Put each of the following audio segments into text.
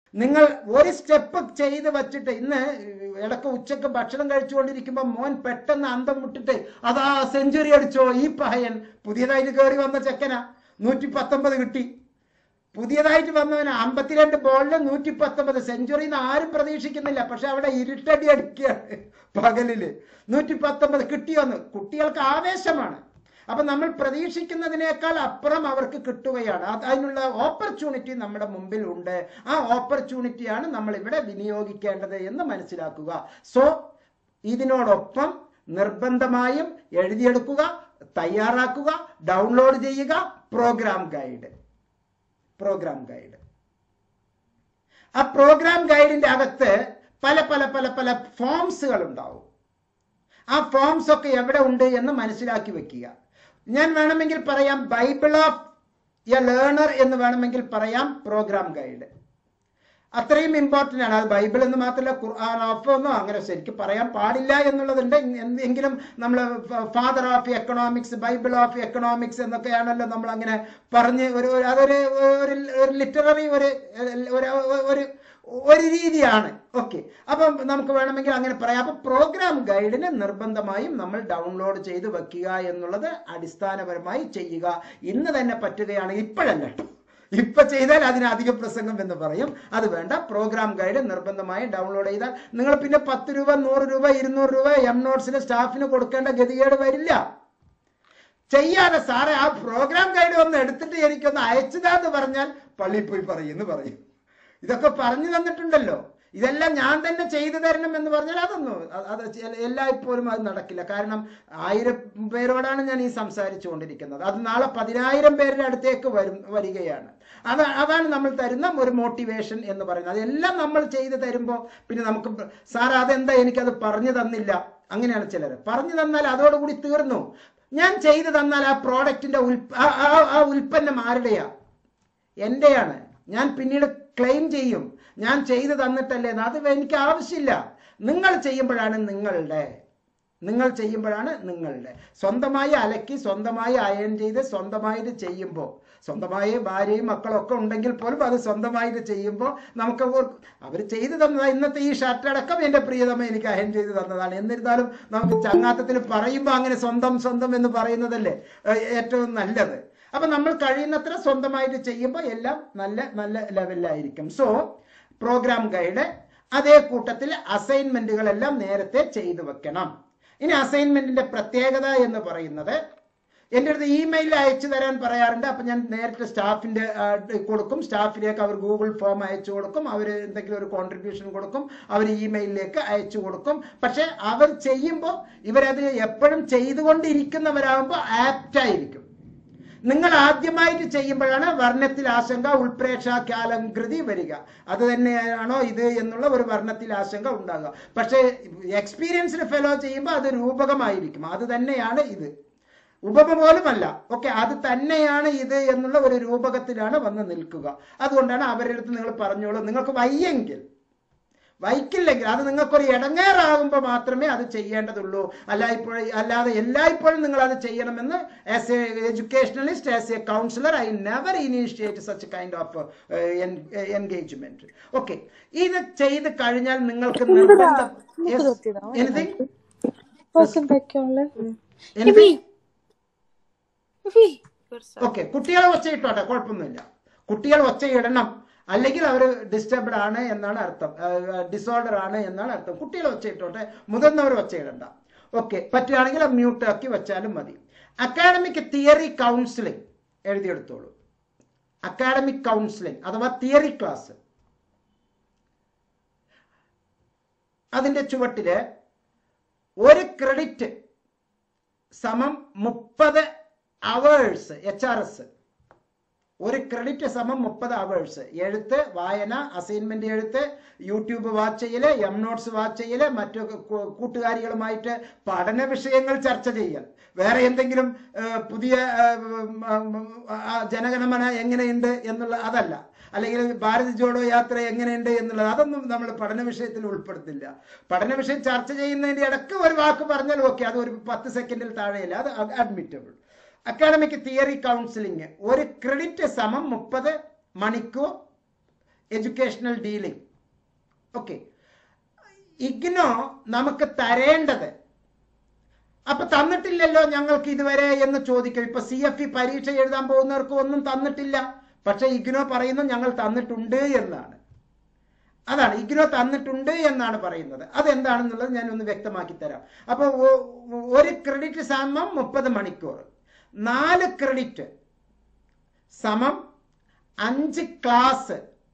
നിങ്ങൾ ഒരു സ്റ്റെപ്പ് ചെയ്ത് വച്ചിട്ട് ഇന്ന് ഇടക്ക് ഉച്ചക്ക് ഭക്ഷണം കഴിച്ചുകൊണ്ടിരിക്കുമ്പോൾ മോൻ പെട്ടെന്ന് അന്തം വിട്ടിട്ട് അതാ സെഞ്ചുറി അടിച്ചോ ഈ പഹയൻ പുതിയതായിട്ട് കയറി വന്ന ചെക്കനാ നൂറ്റി പത്തൊമ്പത് കിട്ടി പുതിയതായിട്ട് വന്നവന് അമ്പത്തിരണ്ട് ബോളിൽ നൂറ്റി പത്തൊമ്പത് സെഞ്ചുറി ആരും പ്രതീക്ഷിക്കുന്നില്ല പക്ഷെ അവിടെ ഇരുട്ടടി അടിക്കുകയാണ് പകലില് നൂറ്റി പത്തൊമ്പത് കിട്ടിയോന്ന് കുട്ടികൾക്ക് ആവേശമാണ് അപ്പൊ നമ്മൾ പ്രതീക്ഷിക്കുന്നതിനേക്കാൾ അപ്പുറം അവർക്ക് കിട്ടുകയാണ് അത് അതിനുള്ള ഓപ്പർച്യൂണിറ്റി നമ്മുടെ മുമ്പിൽ ഉണ്ട് ആ ഓപ്പർച്യൂണിറ്റിയാണ് നമ്മൾ ഇവിടെ വിനിയോഗിക്കേണ്ടത് എന്ന് മനസ്സിലാക്കുക സോ ഇതിനോടൊപ്പം നിർബന്ധമായും എഴുതിയെടുക്കുക തയ്യാറാക്കുക ഡൗൺലോഡ് ചെയ്യുക പ്രോഗ്രാം ഗൈഡ് പ്രോഗ്രാം ഗൈഡ് ആ പ്രോഗ്രാം ഗൈഡിന്റെ അകത്ത് പല പല പല പല ഫോംസുകൾ ഉണ്ടാവും ആ ഫോംസ് ഒക്കെ എവിടെ ഉണ്ട് എന്ന് മനസ്സിലാക്കി വെക്കുക ഞാൻ വേണമെങ്കിൽ പറയാം ബൈബിൾ ഓഫ് എ ലേണർ എന്ന് വേണമെങ്കിൽ പറയാം പ്രോഗ്രാം ഗൈഡ് അത്രയും ഇമ്പോർട്ടൻ്റ് ആണ് അത് ബൈബിൾ എന്ന് മാത്രമല്ല ഖുർആൻ ഓഫ് ഒന്നും അങ്ങനെ ശരിക്കും പറയാൻ പാടില്ല എന്നുള്ളതുണ്ട് എന്തെങ്കിലും നമ്മൾ father of economics bible of economics എന്നൊക്കെയാണല്ലോ നമ്മൾ അങ്ങനെ പറഞ്ഞ് ഒരു ഒരു- അതൊരു ഒരു ഒരു ലിറ്റററി ഒരു ഒരു ഒരു ഒരു രീതിയാണ് ഓക്കെ അപ്പം നമുക്ക് വേണമെങ്കിൽ അങ്ങനെ പറയാം അപ്പൊ പ്രോഗ്രാം ഗൈഡിന് നിർബന്ധമായും നമ്മൾ ഡൗൺലോഡ് ചെയ്ത് വെക്കുക എന്നുള്ളത് അടിസ്ഥാനപരമായി ചെയ്യുക ഇന്ന് തന്നെ പറ്റുകയാണ് ഇപ്പോഴല്ല കേട്ടോ ഇപ്പൊ ചെയ്താൽ അതിന് അധിക പ്രസംഗം എന്ന് പറയും അത് വേണ്ട പ്രോഗ്രാം ഗൈഡ് നിർബന്ധമായും ഡൗൺലോഡ് ചെയ്താൽ നിങ്ങൾ പിന്നെ പത്ത് രൂപ നൂറ് രൂപ ഇരുന്നൂറ് രൂപ എം നോട്ട്സിന് സ്റ്റാഫിന് കൊടുക്കേണ്ട ഗതികേട് വരില്ല ചെയ്യാതെ സാറേ ആ പ്രോഗ്രാം ഗൈഡ് ഒന്ന് എടുത്തിട്ട് എനിക്കൊന്ന് അയച്ചതാന്ന് പറഞ്ഞാൽ പള്ളിയിൽ പോയി പറയുമെന്ന് പറയും ഇതൊക്കെ പറഞ്ഞു തന്നിട്ടുണ്ടല്ലോ ഇതെല്ലാം ഞാൻ തന്നെ ചെയ്തു തരണം എന്ന് പറഞ്ഞാൽ അതൊന്നും അ- അത് ചെ- എല്ലായ്പ്പോഴും അത് നടക്കില്ല കാരണം ആയിരം പേരോടാണ് ഞാൻ ഈ സംസാരിച്ചു കൊണ്ടിരിക്കുന്നത് അത് നാളെ പതിനായിരം പേരുടെ അടുത്തേക്ക് വരും വരികയാണ് അത് അതാണ് നമ്മൾ തരുന്ന ഒരു മോട്ടിവേഷൻ എന്ന് പറയുന്നത് അതെല്ലാം നമ്മൾ ചെയ്തു തരുമ്പോൾ പിന്നെ നമുക്ക് സാർ അതെന്താ എനിക്കത് പറഞ്ഞു തന്നില്ല അങ്ങനെയാണ് ചിലർ പറഞ്ഞു തന്നാൽ അതോടുകൂടി തീർന്നു ഞാൻ ചെയ്തു തന്നാൽ ആ പ്രോഡക്റ്റിന്റെ ഉൽപ്പ ആ- ആ- ആ ഉൽപ്പന്നം ആരുടെയാ എന്റെയാണ് ഞാൻ പിന്നീട് ക്ലെയിം ചെയ്യും ഞാൻ ചെയ്തു തന്നിട്ടല്ലേ എന്ന് അത് എനിക്ക് ആവശ്യമില്ല നിങ്ങൾ ചെയ്യുമ്പോഴാണ് നിങ്ങളുടെ നിങ്ങൾ ചെയ്യുമ്പോഴാണ് നിങ്ങളുടെ സ്വന്തമായി അലക്കി സ്വന്തമായി അയൺ ചെയ്ത് സ്വന്തമായിട്ട് ചെയ്യുമ്പോൾ സ്വന്തമായി ഭാര്യയും മക്കളൊക്കെ ഉണ്ടെങ്കിൽ പോലും അത് സ്വന്തമായിട്ട് ചെയ്യുമ്പോൾ നമുക്ക് അവർ ചെയ്തു തന്നതാ ഇന്നത്തെ ഈ ഷർട്ട് അടക്കം എൻ്റെ പ്രിയതമ എനിക്ക് അയൺ ചെയ്ത് തന്നതാണ് എന്നിരുന്നാലും നമുക്ക് ചങ്ങാത്തത്തിൽ പറയുമ്പോൾ അങ്ങനെ സ്വന്തം സ്വന്തം എന്ന് പറയുന്നതല്ലേ ഏഹ് ഏറ്റവും നല്ലത് അപ്പൊ നമ്മൾ കഴിയുന്നത്ര സ്വന്തമായിട്ട് ചെയ്യുമ്പോൾ എല്ലാം നല്ല നല്ല ലെവലിലായിരിക്കും സോ പ്രോഗ്രാം ഗൈഡ് അതേ കൂട്ടത്തിൽ അസൈൻമെന്റുകളെല്ലാം നേരത്തെ ചെയ്തു വെക്കണം ഇനി അസൈൻമെന്റിന്റെ പ്രത്യേകത എന്ന് പറയുന്നത് എൻ്റെ അടുത്ത് ഇമെയിൽ അയച്ചു തരാൻ പറയാറുണ്ട് അപ്പം ഞാൻ നേരത്തെ സ്റ്റാഫിന്റെ ആ, കൊടുക്കും സ്റ്റാഫിലേക്ക് അവർ ഗൂഗിൾ ഫോം അയച്ചു കൊടുക്കും അവർ എന്തെങ്കിലും ഒരു കോൺട്രിബ്യൂഷൻ കൊടുക്കും അവർ ഇമെയിലിലേക്ക് അയച്ചു കൊടുക്കും പക്ഷെ അവർ ചെയ്യുമ്പോൾ ഇവരത് എപ്പോഴും ചെയ്തുകൊണ്ടിരിക്കുന്നവരാകുമ്പോൾ ആപ്റ്റായിരിക്കും നിങ്ങൾ ആദ്യമായിട്ട് ചെയ്യുമ്പോഴാണ് വർണ്ണത്തിൽ ആശങ്ക ഉൾപ്രേക്ഷ കാലംകൃതി വരിക അത് തന്നെയാണോ ഇത് എന്നുള്ള ഒരു വർണ്ണത്തിൽ ആശങ്ക ഉണ്ടാകുക പക്ഷേ എക്സ്പീരിയൻസ്ഡ് ഫെലോ ചെയ്യുമ്പോൾ അത് രൂപകമായിരിക്കും അത് തന്നെയാണ് ഇത് ഉപമ പോലുമല്ല ഓക്കെ അത് തന്നെയാണ് ഇത് എന്നുള്ള ഒരു രൂപകത്തിലാണ് വന്ന് നിൽക്കുക അതുകൊണ്ടാണ് അവരുടെ അടുത്ത് നിങ്ങൾ പറഞ്ഞോളൂ നിങ്ങൾക്ക് വയ്യെങ്കിൽ വൈക്കില്ലെങ്കിൽ അത് നിങ്ങൾക്കൊരു ഇടങ്ങേറാകുമ്പോൾ മാത്രമേ അത് ചെയ്യേണ്ടതുള്ളൂ അല്ല ഇപ്പോൾ അല്ലാതെ എല്ലായ്പ്പോഴും നിങ്ങൾ അത് ചെയ്യണമെന്ന് as a educationalist as a counsellor I never initiate such kind of engagement okay ഇത് ചെയ്ത് കഴിഞ്ഞാൽ നിങ്ങൾക്ക് നിർബന്ധം നമുക്ക് നിർത്തിയതാ. Anything Welcome back, y'all. Anything Ivi. Okay കുട്ടികളെ ഒച്ചയിട്ടോട്ടെ കുഴപ്പമൊന്നുമില്ല കുട്ടികൾ ഒച്ചയിടണം അല്ലെങ്കിൽ അവർ ഡിസ്റ്റർബ്ഡ് ആണ് എന്നാണ് അർത്ഥം ഡിസോർഡർ ആണ് എന്നാണ് അർത്ഥം കുട്ടികൾ ഒച്ചയിട്ടോട്ടെ മുതിർന്നവർ ഒച്ചയിടണ്ട ഓക്കെ പറ്റുകയാണെങ്കിൽ മ്യൂട്ട് ആക്കി വെച്ചാലും മതി അക്കാഡമിക് തിയറി കൗൺസിലിംഗ് എഴുതിയെടുത്തോളൂ അക്കാഡമിക് കൗൺസിലിംഗ് അഥവാ തിയറി ക്ലാസ് അതിന്റെ ചുവട്ടില് ഒരു ക്രെഡിറ്റ് സമം മുപ്പത് അവേഴ്സ് എച്ച് ആർ എസ് ഒരു ക്രെഡിറ്റ് സമം മുപ്പത് അവേഴ്സ് എഴുത്ത് വായന അസൈൻമെന്റ് എഴുത്ത് യൂട്യൂബ് വാച്ച് ചെയ്യല് എം നോട്ട്സ് വാച്ച് ചെയ്യല് മറ്റു കൂ- കൂട്ടുകാരികളുമായിട്ട് പഠന വിഷയങ്ങൾ ചർച്ച ചെയ്യൽ വേറെ എന്തെങ്കിലും ആ, പുതിയ ആ, ഉം, ഉം, ആ, ജനഗണമന എങ്ങനെയുണ്ട് എന്നുള്ള അതല്ല അല്ലെങ്കിൽ ഭാരത് ജോഡോ യാത്ര എങ്ങനെയുണ്ട് എന്നുള്ളത് അതൊന്നും നമ്മൾ പഠന വിഷയത്തിൽ ഉൾപ്പെടുത്തില്ല പഠന വിഷയം ചർച്ച ചെയ്യുന്നതിന്റെ ഇടക്ക് ഒരു വാക്ക് പറഞ്ഞാൽ ഓക്കെ അത് ഒരു പത്ത് സെക്കൻഡിൽ താഴെയല്ല അത് അഡ്മിറ്റബിൾ അക്കാഡമിക് തിയറി കൗൺസിലിംഗ് ഒരു ക്രെഡിറ്റ് സമം മുപ്പത് മണിക്കൂർ എഡ്യൂക്കേഷണൽ ഡീലിംഗ് ഓക്കെ ഇഗ്നോ നമുക്ക് തരേണ്ടത് അപ്പൊ തന്നിട്ടില്ലല്ലോ ഞങ്ങൾക്ക് ഇതുവരെ എന്ന് ചോദിക്കും ഇപ്പൊ സി എഫ് ഇ പരീക്ഷ എഴുതാൻ പോകുന്നവർക്ക് ഒന്നും തന്നിട്ടില്ല പക്ഷെ ഇഗ്നോ പറയുന്നു ഞങ്ങൾ തന്നിട്ടുണ്ട് എന്നാണ് അതാണ് ഇഗ്നോ തന്നിട്ടുണ്ട് എന്നാണ് പറയുന്നത് അതെന്താണെന്നുള്ളത് ഞാൻ ഒന്ന് വ്യക്തമാക്കി തരാം അപ്പൊ ഒ- ഒരു ക്രെഡിറ്റ് സമം മുപ്പത് മണിക്കൂർ നാല് ക്രെഡിറ്റ് സമം അഞ്ച് ക്ലാസ്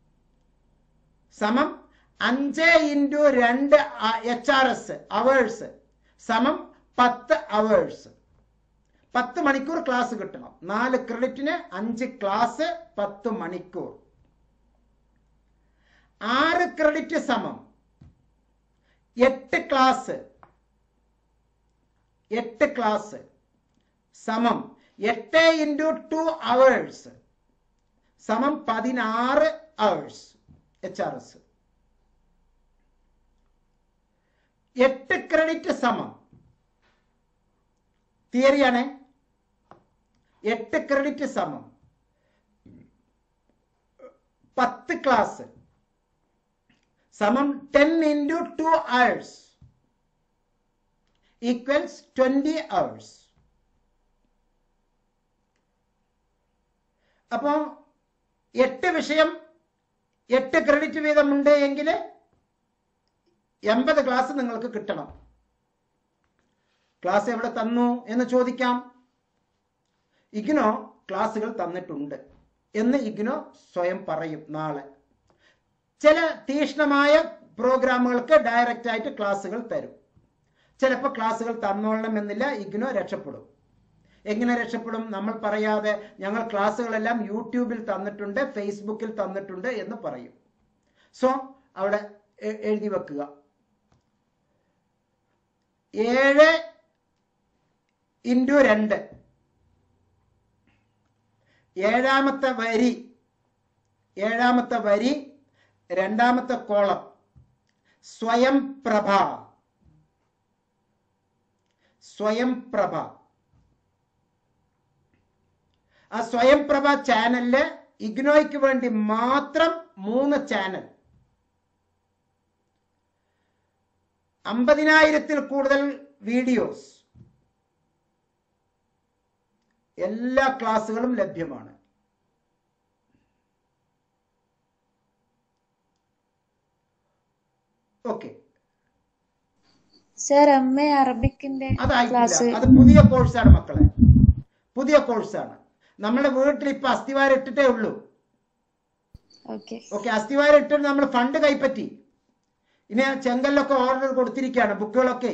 സമം അഞ്ച് ഇൻറ്റു രണ്ട് എച്ച് ആർ എസ് അവേഴ്സ് സമം പത്ത് അവേഴ്സ് പത്ത് മണിക്കൂർ ക്ലാസ് കിട്ടണം നാല് ക്രെഡിറ്റിന് അഞ്ച് ക്ലാസ് പത്ത് മണിക്കൂർ ആറ് ക്രെഡിറ്റ് സമം എട്ട് ക്ലാസ് എട്ട് ക്ലാസ് സമം എട്ട് ഇൻറ്റു ടു അവേഴ്സ് സമം പതിനാറ് അവേഴ്സ് എച്ച് ആർ എസ് എട്ട് ക്രെഡിറ്റ് സമം തിയറിയാണ് എട്ട് ക്രെഡിറ്റ് സമം പത്ത് ക്ലാസ് സമം ten into two hours equals twenty hours അപ്പോ എട്ട് വിഷയം എട്ട് ക്രെഡിറ്റ് വീതമുണ്ട് എങ്കിൽ എൺപത് ക്ലാസ് നിങ്ങൾക്ക് കിട്ടണം ക്ലാസ് എവിടെ തന്നു എന്ന് ചോദിക്കാം ഇഗ്നോ ക്ലാസ്സുകൾ തന്നിട്ടുണ്ട് എന്ന് ഇഗ്നോ സ്വയം പറയും നാളെ ചില തീക്ഷ്ണമായ പ്രോഗ്രാമുകൾക്ക് ഡയറക്റ്റ് ആയിട്ട് ക്ലാസ്സുകൾ തരും ചിലപ്പോൾ ക്ലാസ്സുകൾ തന്നോളണം എന്നില്ല ഇഗ്നോ രക്ഷപ്പെടും എങ്ങനെ രക്ഷപ്പെടും നമ്മൾ പറയാതെ ഞങ്ങൾ ക്ലാസ്സുകളെല്ലാം യൂട്യൂബിൽ തന്നിട്ടുണ്ട് ഫേസ്ബുക്കിൽ തന്നിട്ടുണ്ട് എന്ന് പറയും സോ അവിടെ എ- എഴുതി വെക്കുക ഏഴ് ഇൻറ്റു രണ്ട് ഏഴാമത്തെ വരി ഏഴാമത്തെ വരി രണ്ടാമത്തെ കോളം സ്വയം പ്രഭ സ്വയം പ്രഭ ആ സ്വയം പ്രഭ ചാനലില് ഇഗ്നോയ്ക്ക് വേണ്ടി മാത്രം മൂന്ന് ചാനൽ അമ്പതിനായിരത്തിൽ കൂടുതൽ വീഡിയോസ് എല്ലാ ക്ലാസ്സുകളും ലഭ്യമാണ് ഓക്കെ സർ എം എ അറബിക്കിന്റെ അതായിട്ടില്ല ക്ലാസ് അത് പുതിയ കോഴ്സാണ് മക്കളെ പുതിയ കോഴ്സാണ് നമ്മുടെ വീട്ടിൽ ഇപ്പൊ അസ്ഥിവാരം ഇട്ടിട്ടേ ഉള്ളൂ ഓക്കെ ഓക്കെ അസ്ഥിവാരം ഇട്ടിട്ട് നമ്മൾ ഫണ്ട് കൈപ്പറ്റി ഇനി ആ ചെങ്കലിലൊക്കെ ഓർഡർ കൊടുത്തിരിക്കുകയാണ് ബുക്കുകളൊക്കെ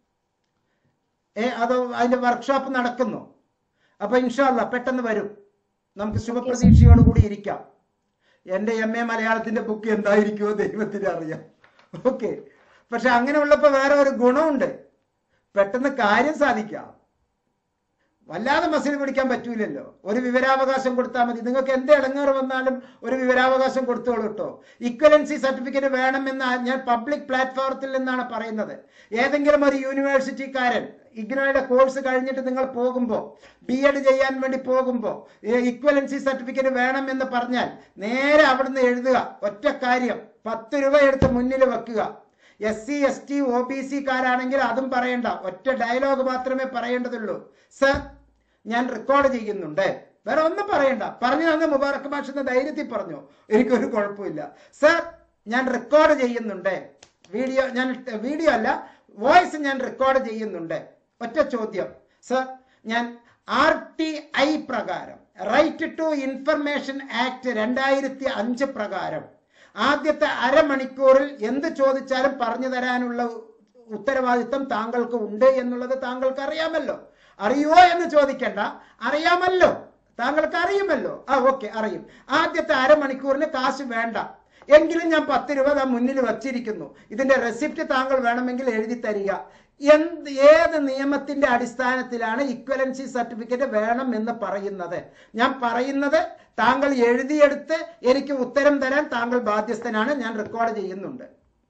ഏ അത് അതിന്റെ വർക്ക്ഷോപ്പ് നടക്കുന്നു അപ്പൊ ഇൻഷാല്ല പെട്ടെന്ന് വരും നമുക്ക് ശുഭപ്രതീക്ഷയോട് കൂടി ഇരിക്കാം എന്റെ എം എ മലയാളത്തിന്റെ ബുക്ക് എന്തായിരിക്കുമോ ദൈവത്തിന് അറിയാം ഓക്കെ പക്ഷെ അങ്ങനെ ഉള്ളപ്പോ വേറെ ഒരു ഗുണമുണ്ട് പെട്ടെന്ന് കാര്യം സാധിക്കാം വല്ലാതെ മസിൽ പിടിക്കാൻ പറ്റൂലല്ലോ ഒരു വിവരാവകാശം കൊടുത്താൽ മതി നിങ്ങൾക്ക് എന്ത് ഇളങ്ങേറ് വന്നാലും ഒരു വിവരാവകാശം കൊടുത്തോളൂ കേട്ടോ ഇക്വലൻസി സർട്ടിഫിക്കറ്റ് വേണമെന്ന് ഞാൻ പബ്ലിക് പ്ലാറ്റ്ഫോമത്തിൽ നിന്നാണ് പറയുന്നത് ഏതെങ്കിലും ഒരു യൂണിവേഴ്സിറ്റിക്കാരൻ ഇഗ്നോയുടെ കോഴ്സ് കഴിഞ്ഞിട്ട് നിങ്ങൾ പോകുമ്പോൾ ബി എഡ് ചെയ്യാൻ വേണ്ടി പോകുമ്പോൾ ഇക്വലൻസി സർട്ടിഫിക്കറ്റ് വേണമെന്ന് പറഞ്ഞാൽ നേരെ അവിടുന്ന് എഴുതുക ഒറ്റ കാര്യം പത്ത് രൂപ എടുത്ത് മുന്നിൽ വെക്കുക S C S T O B C കാരാണെങ്കിൽ അതും പറയണ്ട ഒറ്റ ഡയലോഗ് മാത്രമേ പറയേണ്ടതുള്ളൂ സർ ഞാൻ റെക്കോർഡ് ചെയ്യുന്നുണ്ട് വേറെ ഒന്നും പറയണ്ട പറഞ്ഞു തന്ന മുബാറക് ഭാഷ എന്ന ധൈര്യത്തിൽ പറഞ്ഞു എനിക്കൊരു കുഴപ്പമില്ല സർ ഞാൻ റെക്കോർഡ് ചെയ്യുന്നുണ്ട് വീഡിയോ ഞാൻ വീഡിയോ അല്ല വോയിസ് ഞാൻ റെക്കോർഡ് ചെയ്യുന്നുണ്ട് ഒറ്റ ചോദ്യം സർ ഞാൻ ആർ ടി ഐ പ്രകാരം റൈറ്റ് ടു ഇൻഫർമേഷൻ ആക്ട് രണ്ടായിരത്തി അഞ്ച് പ്രകാരം ആദ്യത്തെ അരമണിക്കൂറിൽ എന്ത് ചോദിച്ചാലും പറഞ്ഞു തരാനുള്ള ഉത്തരവാദിത്തം താങ്കൾക്ക് ഉണ്ട് എന്നുള്ളത് താങ്കൾക്ക് അറിയാമല്ലോ അറിയുമോ എന്ന് ചോദിക്കണ്ട അറിയാമല്ലോ താങ്കൾക്ക് അറിയുമല്ലോ ആ ഓക്കെ അറിയും ആദ്യത്തെ അരമണിക്കൂറിന് കാശ് വേണ്ട എങ്കിലും ഞാൻ പത്ത് രൂപ ദാ മുന്നിൽ വച്ചിരിക്കുന്നു ഇതിന്റെ റെസിപ്റ്റ് താങ്കൾ വേണമെങ്കിൽ എഴുതി തരിക എന്ത് ഏത് നിയമത്തിന്റെ അടിസ്ഥാനത്തിലാണ് ഇക്വലൻസി സർട്ടിഫിക്കറ്റ് വേണം എന്ന് പറയുന്നത് ഞാൻ പറയുന്നത് താങ്കൾ എഴുതിയെടുത്ത് എനിക്ക് ഉത്തരം തരാൻ താങ്കൾ ബാധ്യസ്ഥനാണ് ഞാൻ റെക്കോർഡ് ചെയ്യുന്നുണ്ട്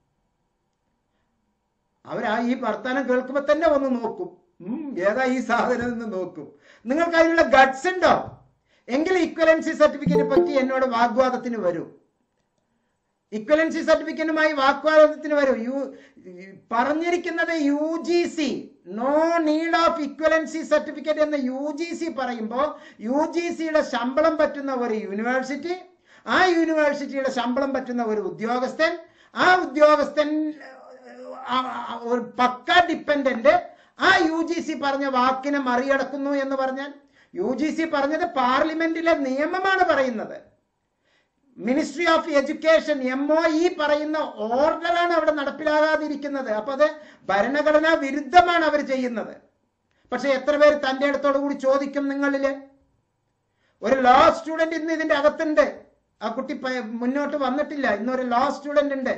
അവരാ ഈ വർത്തമാനം കേൾക്കുമ്പോ തന്നെ ഒന്ന് നോക്കും ഉം, ഏതാ ഈ സാധനം എന്ന് നോക്കും നിങ്ങൾക്ക് അതിനുള്ള ഗഡ്സ് ഉണ്ടോ എങ്കിൽ ഇക്വലൻസി സർട്ടിഫിക്കറ്റ് പറ്റി എന്നോട് വാഗ്വാദത്തിന് വരൂ ഇക്വലൻസി സർട്ടിഫിക്കറ്റുമായി വാഗ്വാദത്തിന് വരൂ യു പറഞ്ഞിരിക്കുന്നത് U G C no need of equivalency certificate എന്ന് യു ജി സി പറയുമ്പോൾ യു ജി സിയുടെ ശമ്പളം പറ്റുന്ന ഒരു യൂണിവേഴ്സിറ്റി ആ യൂണിവേഴ്സിറ്റിയുടെ ശമ്പളം പറ്റുന്ന ഒരു ഉദ്യോഗസ്ഥൻ ആ ഉദ്യോഗസ്ഥൻ ആ, ആ, ഒരു പക്ക ഡിപ്പെൻഡന്റ് ആ യു ജി സി പറഞ്ഞ വാക്കിനെ മറികടക്കുന്നു എന്ന് പറഞ്ഞാൽ യു ജി സി പറഞ്ഞത് പാർലമെന്റിലെ നിയമമാണ് പറയുന്നത് ministry of education M O E പറയുന്ന ഓർഡറാണ് അവിടെ നടപ്പിലാകാതിരിക്കുന്നത് അപ്പൊ അത് ഭരണഘടനാ വിരുദ്ധമാണ് അവർ ചെയ്യുന്നത് പക്ഷെ എത്ര പേര് തന്റെ അടുത്തോടു കൂടി ചോദിക്കും നിങ്ങളില് ഒരു ലോ സ്റ്റുഡന്റ് ഇന്ന് ഇതിന്റെ അകത്തുണ്ട് ആ കുട്ടി പ- മുന്നോട്ട് വന്നിട്ടില്ല ഇന്നൊരു ലോ സ്റ്റുഡന്റ് ഉണ്ട്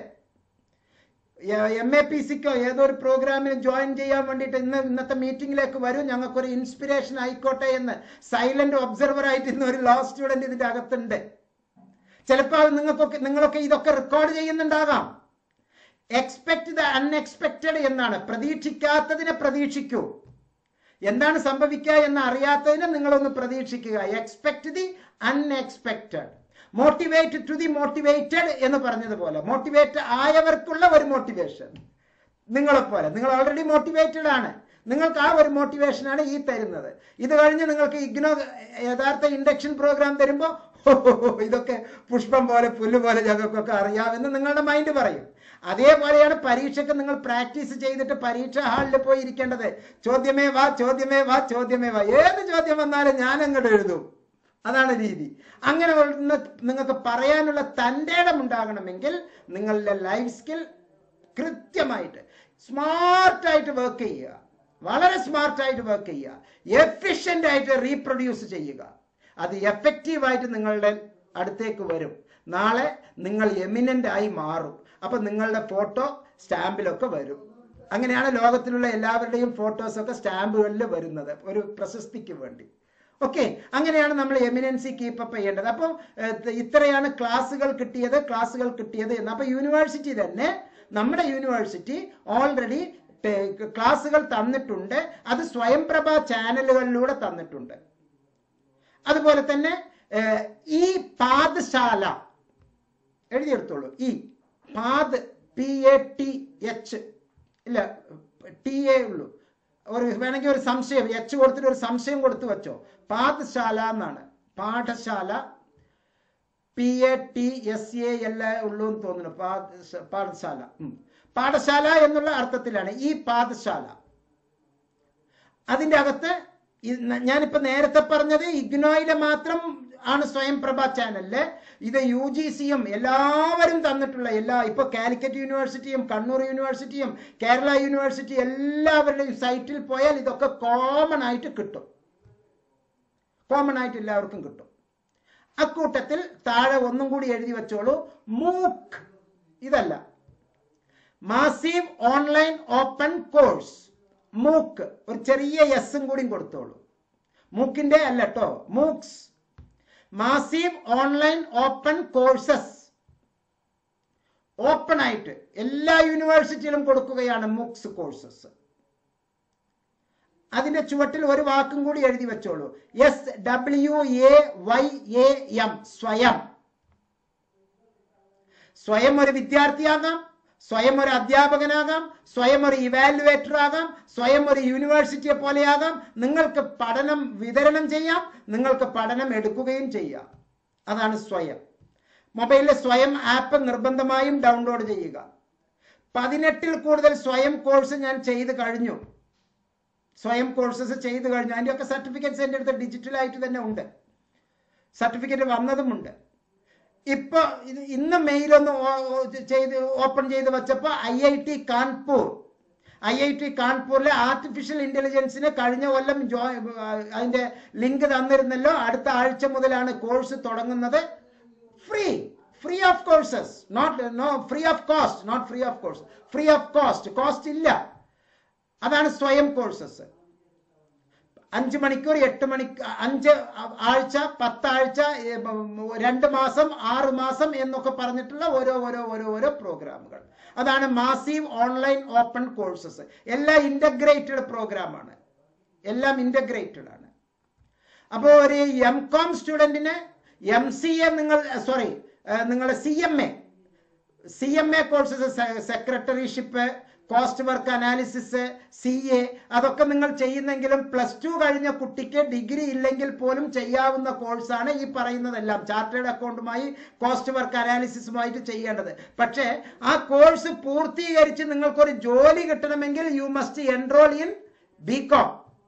എം എ പി സിക്കോ ഏതോ ഒരു പ്രോഗ്രാമിന് ജോയിൻ ചെയ്യാൻ വേണ്ടിയിട്ട് ഇന്ന് ഇന്നത്തെ മീറ്റിംഗിലേക്ക് വരും ഞങ്ങൾക്കൊരു ഇൻസ്പിറേഷൻ ആയിക്കോട്ടെ എന്ന് സൈലന്റ് ഒബ്സർവർ ആയിട്ട് ഇന്ന് ഒരു ലോ സ്റ്റുഡന്റ് ഇതിന്റെ അകത്തുണ്ട് ചിലപ്പോൾ നിങ്ങൾക്കൊക്കെ നിങ്ങളൊക്കെ ഇതൊക്കെ റെക്കോർഡ് ചെയ്യുന്നുണ്ടാകാം എക്സ്പെക്ട് ദ അൺഎക്സ്പെക്റ്റഡ് എന്നാണ് പ്രതീക്ഷിക്കാത്തതിനെ പ്രതീക്ഷിക്കൂ എന്താണ് സംഭവിക്കുക എന്ന് അറിയാത്തതിനെ നിങ്ങളൊന്ന് പ്രതീക്ഷിക്കുക expect the unexpected motivate to the motivated എന്ന് പറഞ്ഞതുപോലെ മോട്ടിവേറ്റ് ആയവർക്കുള്ള ഒരു മോട്ടിവേഷൻ നിങ്ങളെപ്പോലെ നിങ്ങൾ ഓൾറെഡി മോട്ടിവേറ്റഡ് ആണ് നിങ്ങൾക്ക് ആ ഒരു മോട്ടിവേഷനാണ് ഈ തരുന്നത് ഇത് കഴിഞ്ഞ് നിങ്ങൾക്ക് ഇഗ്നോ യഥാർത്ഥ ഇൻഡക്ഷൻ പ്രോഗ്രാം തരുമ്പോൾ ഇതൊക്കെ പുഷ്പം പോലെ പുല്ല് പോലെ ഞങ്ങൾക്കൊക്കെ അറിയാമെന്ന് നിങ്ങളുടെ മൈൻഡ് പറയും അതേപോലെയാണ് പരീക്ഷയ്ക്ക് നിങ്ങൾ പ്രാക്ടീസ് ചെയ്തിട്ട് പരീക്ഷാ ഹാളിൽ പോയി ഇരിക്കേണ്ടത് ചോദ്യമേ വാ ചോദ്യമേ വാ ചോദ്യമേ വാ ഏത് ചോദ്യം വന്നാലും ഞാൻ അങ്ങോട്ട് എഴുതും അതാണ് രീതി അങ്ങനെ ഒന്ന് നിങ്ങൾക്ക് പറയാനുള്ള തൻ്റെ ഇടം ഉണ്ടാകണമെങ്കിൽ നിങ്ങളുടെ ലൈഫ് സ്കിൽ കൃത്യമായിട്ട് സ്മാർട്ടായിട്ട് വർക്ക് ചെയ്യുക വളരെ സ്മാർട്ടായിട്ട് വർക്ക് ചെയ്യുക എഫിഷ്യൻ്റ് ആയിട്ട് റീപ്രൊഡ്യൂസ് ചെയ്യുക അത് എഫക്റ്റീവായിട്ട് നിങ്ങളുടെ അടുത്തേക്ക് വരും നാളെ നിങ്ങൾ എമിനൻ്റ് ആയി മാറും അപ്പൊ നിങ്ങളുടെ ഫോട്ടോ സ്റ്റാമ്പിലൊക്കെ വരും അങ്ങനെയാണ് ലോകത്തിലുള്ള എല്ലാവരുടെയും ഫോട്ടോസൊക്കെ സ്റ്റാമ്പുകളിൽ വരുന്നത് ഒരു പ്രശസ്തിക്ക് വേണ്ടി ഓക്കെ അങ്ങനെയാണ് നമ്മൾ എമിനൻസി കീപ്പപ്പ് ചെയ്യേണ്ടത് അപ്പം ഏഹ്, ഇത്രയാണ് ക്ലാസ്സുകൾ കിട്ടിയത് ക്ലാസ്സുകൾ കിട്ടിയത് എന്ന് അപ്പൊ യൂണിവേഴ്സിറ്റി തന്നെ നമ്മുടെ യൂണിവേഴ്സിറ്റി ഓൾറെഡി ക്ലാസ്സുകൾ തന്നിട്ടുണ്ട് അത് സ്വയംപ്രഭ ചാനലുകളിലൂടെ തന്നിട്ടുണ്ട് അതുപോലെ തന്നെ ഏഹ്, ഈ പാഠശാല എഴുതിയെടുത്തോളൂ ഈ പാദ് പി എ ടി എച്ച് ഇല്ല ടി എ ഉള്ളൂ ഒരു വേണമെങ്കിൽ ഒരു സംശയം എച്ച് കൊടുത്തിട്ട് ഒരു സംശയം കൊടുത്തു വെച്ചോ പാഠശാല എന്നാണ് പാഠശാല P A T S A L ഉള്ളൂ എന്ന് തോന്നുന്നു പാഠശ- പാഠശാല ഉം. പാഠശാല എന്നുള്ള അർത്ഥത്തിലാണ് ഈ പാഠശാല അതിന്റെ അകത്ത് ഈ ന- ഞാനിപ്പോ നേരത്തെ പറഞ്ഞത് ഇഗ്നോയിലെ മാത്രം ആണ് സ്വയംപ്രഭ ചാനലില് ഇത് യു ജി സിയും എല്ലാവരും തന്നിട്ടുള്ള എല്ലാ ഇപ്പൊ കാലിക്കറ്റ് യൂണിവേഴ്സിറ്റിയും കണ്ണൂർ യൂണിവേഴ്സിറ്റിയും കേരള യൂണിവേഴ്സിറ്റി എല്ലാവരുടെയും സൈറ്റിൽ പോയാൽ ഇതൊക്കെ കോമൺ ആയിട്ട് കിട്ടും കോമൺ ആയിട്ട് എല്ലാവർക്കും കിട്ടും അക്കൂട്ടത്തിൽ താഴെ ഒന്നും കൂടി എഴുതി വെച്ചോളൂ മൂക്ക് ഇതല്ല മാസീവ് ഓൺലൈൻ ഓപ്പൺ കോഴ്സ് മൂക്ക് ഒരു ചെറിയ എസും കൂടി കൊടുത്തോളൂ മൂക്കിന്റെ അല്ല കേട്ടോ MOOCs massive online open courses open ആയിട്ട് എല്ലാ യൂണിവേഴ്സിറ്റിയിലും കൊടുക്കുകയാണ് മൂക്സ് കോഴ്സസ് അതിന്റെ ചുവട്ടിൽ ഒരു വാക്കും കൂടി എഴുതി വെച്ചോളൂ S W A Y A M Swayam Swayam ഒരു വിദ്യാർത്ഥിയാകാം സ്വയം ഒരു അധ്യാപകനാകാം സ്വയം ഒരു ഇവാലുവേറ്റർ ആകാം സ്വയം ഒരു യൂണിവേഴ്സിറ്റിയെ പോലെയാകാം നിങ്ങൾക്ക് പഠനം വിതരണം ചെയ്യാം നിങ്ങൾക്ക് പഠനം എടുക്കുകയും ചെയ്യാം അതാണ് സ്വയം മൊബൈലിലെ സ്വയം ആപ്പ് നിർബന്ധമായും ഡൗൺലോഡ് ചെയ്യുക പതിനെട്ടിൽ കൂടുതൽ സ്വയം കോഴ്സ് ഞാൻ ചെയ്ത് കഴിഞ്ഞു സ്വയം കോഴ്സസ് ചെയ്ത് കഴിഞ്ഞു അതിൻ്റെയൊക്കെ സർട്ടിഫിക്കറ്റ്സ് എൻ്റെ അടുത്ത് ഡിജിറ്റലായിട്ട് തന്നെ ഉണ്ട് സർട്ടിഫിക്കറ്റ് വന്നതുമുണ്ട് ഇപ്പൊ ഇത് ഇന്ന് മെയിലൊന്ന് ഓ- ഓ- ചെയ്ത് ഓപ്പൺ ചെയ്ത് വെച്ചപ്പോൾ I I T Kanpur I I T കാൺപൂരിലെ ആർട്ടിഫിഷ്യൽ ഇന്റലിജൻസിന് കഴിഞ്ഞ കൊല്ലം ജോ അതിന്റെ ലിങ്ക് തന്നിരുന്നല്ലോ അടുത്ത ആഴ്ച മുതലാണ് കോഴ്സ് തുടങ്ങുന്നത് free free of courses not no free of cost not free of course free of cost cost ഇല്ല അതാണ് സ്വയം കോഴ്സസ് അഞ്ച് മണിക്കൂർ എട്ട് മണിക്കൂർ അഞ്ച് ആഴ്ച പത്താഴ്ച ഏ, ഉം, രണ്ട് മാസം ആറ് മാസം എന്നൊക്കെ പറഞ്ഞിട്ടുള്ള ഓരോ ഓരോ ഓരോ ഓരോ പ്രോഗ്രാമുകൾ അതാണ് മാസീവ് ഓൺലൈൻ ഓപ്പൺ കോഴ്സസ് എല്ലാം ഇന്റഗ്രേറ്റഡ് പ്രോഗ്രാമാണ് എല്ലാം ഇന്റഗ്രേറ്റഡ് ആണ് അപ്പോൾ ഒരു എം കോം സ്റ്റുഡൻറ്റിന് എം സി എ നിങ്ങൾ സോറി നിങ്ങളുടെ C M A C M A courses secretaryship cost work analysis C A അതൊക്കെ നിങ്ങൾ ചെയ്യുന്നെങ്കിലും പ്ലസ് ടു കഴിഞ്ഞ കുട്ടിക്ക് ഡിഗ്രി ഇല്ലെങ്കിൽ പോലും ചെയ്യാവുന്ന കോഴ്സാണ് ഈ പറയുന്നതെല്ലാം ചാർട്ടേഡ് അക്കൗണ്ടുമായി കോസ്റ്റ് വർക്ക് അനാലിസിസുമായിട്ട് ചെയ്യേണ്ടത് പക്ഷേ ആ കോഴ്സ് പൂർത്തീകരിച്ച് നിങ്ങൾക്കൊരു ജോലി കിട്ടണമെങ്കിൽ you must enrol in B com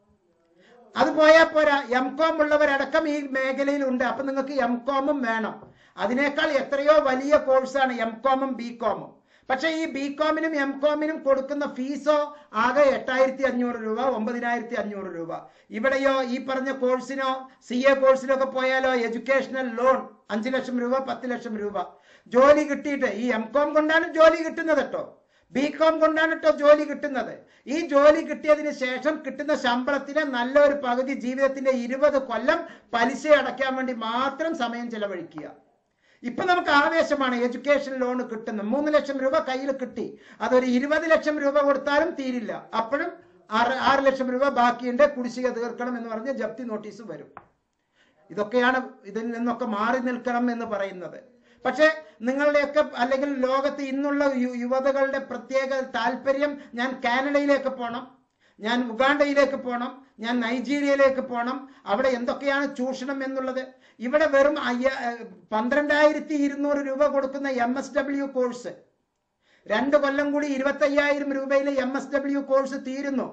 അത് പോയാൽ പോരാ എം കോം ഉള്ളവരടക്കം ഈ മേഖലയിൽ ഉണ്ട് അപ്പൊ നിങ്ങൾക്ക് എം കോമും വേണം അതിനേക്കാൾ എത്രയോ വലിയ കോഴ്സാണ് എം കോമും ബി കോമും പക്ഷെ ഈ ബി കോമിനും എം കോമിനും കൊടുക്കുന്ന ഫീസോ ആകെ എട്ടായിരത്തി അഞ്ഞൂറ് രൂപ ഒമ്പതിനായിരത്തി അഞ്ഞൂറ് രൂപ ഇവിടെയോ ഈ പറഞ്ഞ കോഴ്സിനോ സി എ കോഴ്സിനൊക്കെ പോയാലോ എഡ്യൂക്കേഷണൽ ലോൺ അഞ്ചു ലക്ഷം രൂപ പത്ത് ലക്ഷം രൂപ ജോലി കിട്ടിയിട്ട് ഈ എം കോം കൊണ്ടാണ് ജോലി കിട്ടുന്നത് കേട്ടോ ബി കോം കൊണ്ടാണ് കേട്ടോ ജോലി കിട്ടുന്നത് ഈ ജോലി കിട്ടിയതിന് ശേഷം കിട്ടുന്ന ശമ്പളത്തിന് നല്ലൊരു പകുതി ജീവിതത്തിന്റെ ഇരുപത് കൊല്ലം പലിശ അടയ്ക്കാൻ വേണ്ടി മാത്രം സമയം ചെലവഴിക്കുക ഇപ്പൊ നമുക്ക് ആവേശമാണ് എഡ്യൂക്കേഷൻ ലോൺ കിട്ടുന്നത് മൂന്ന് ലക്ഷം രൂപ കയ്യിൽ കിട്ടി അതൊരു ഇരുപത് ലക്ഷം രൂപ കൊടുത്താലും തീരില്ല അപ്പോഴും ആറ് ആറ് ലക്ഷം രൂപ ബാക്കിയുണ്ട് കുടിശ്ശിക തീർക്കണം എന്ന് പറഞ്ഞ് ജപ്തി നോട്ടീസ് വരും ഇതൊക്കെയാണ് ഇതിൽ നിന്നൊക്കെ മാറി നിൽക്കണം എന്ന് പറയുന്നത് പക്ഷെ നിങ്ങളുടെയൊക്കെ അല്ലെങ്കിൽ ലോകത്ത് ഇന്നുള്ള യു- യുവതകളുടെ പ്രത്യേക താല്പര്യം ഞാൻ കാനഡയിലേക്ക് പോകണം ഞാൻ ഉഗാണ്ടയിലേക്ക് പോകണം ഞാൻ നൈജീരിയയിലേക്ക് പോകണം അവിടെ എന്തൊക്കെയാണ് ചൂഷണം എന്നുള്ളത് ഇവിടെ വെറും അയ്യ ഏഹ് പന്ത്രണ്ടായിരത്തി ഇരുന്നൂറ് രൂപ കൊടുക്കുന്ന എം എസ് ഡബ്ല്യു കോഴ്സ് രണ്ട് കൊല്ലം കൂടി ഇരുപത്തയ്യായിരം രൂപയിൽ എം എസ് ഡബ്ല്യു കോഴ്സ് തീരുന്നു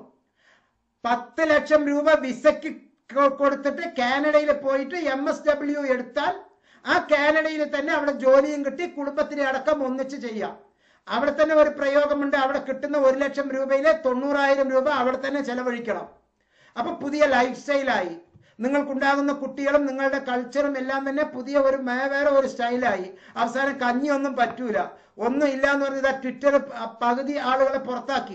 പത്ത് ലക്ഷം രൂപ വിസയ്ക്ക് കൊ- കൊടുത്തിട്ട് കാനഡയിൽ പോയിട്ട് എം എസ് ഡബ്ല്യു എടുത്താൽ ആ കാനഡയിൽ തന്നെ അവിടെ ജോലിയും കിട്ടി കുടുംബത്തിനെ അടക്കം ഒന്നിച്ച് ചെയ്യാം അവിടെ തന്നെ ഒരു പ്രയോഗമുണ്ട് അവിടെ കിട്ടുന്ന ഒരു ലക്ഷം രൂപയിലെ തൊണ്ണൂറായിരം രൂപ അവിടെ തന്നെ ചെലവഴിക്കണം അപ്പൊ പുതിയ ലൈഫ് സ്റ്റൈലായി നിങ്ങൾക്കുണ്ടാകുന്ന കുട്ടികളും നിങ്ങളുടെ കൾച്ചറും എല്ലാം തന്നെ പുതിയ ഒരു മേ- വേറെ ഒരു സ്റ്റൈലായി അവസാനം കഞ്ഞിയൊന്നും പറ്റൂല ഒന്നും ഇല്ല എന്ന് പറഞ്ഞാൽ ട്വിറ്റർ പകുതി ആളുകളെ പുറത്താക്കി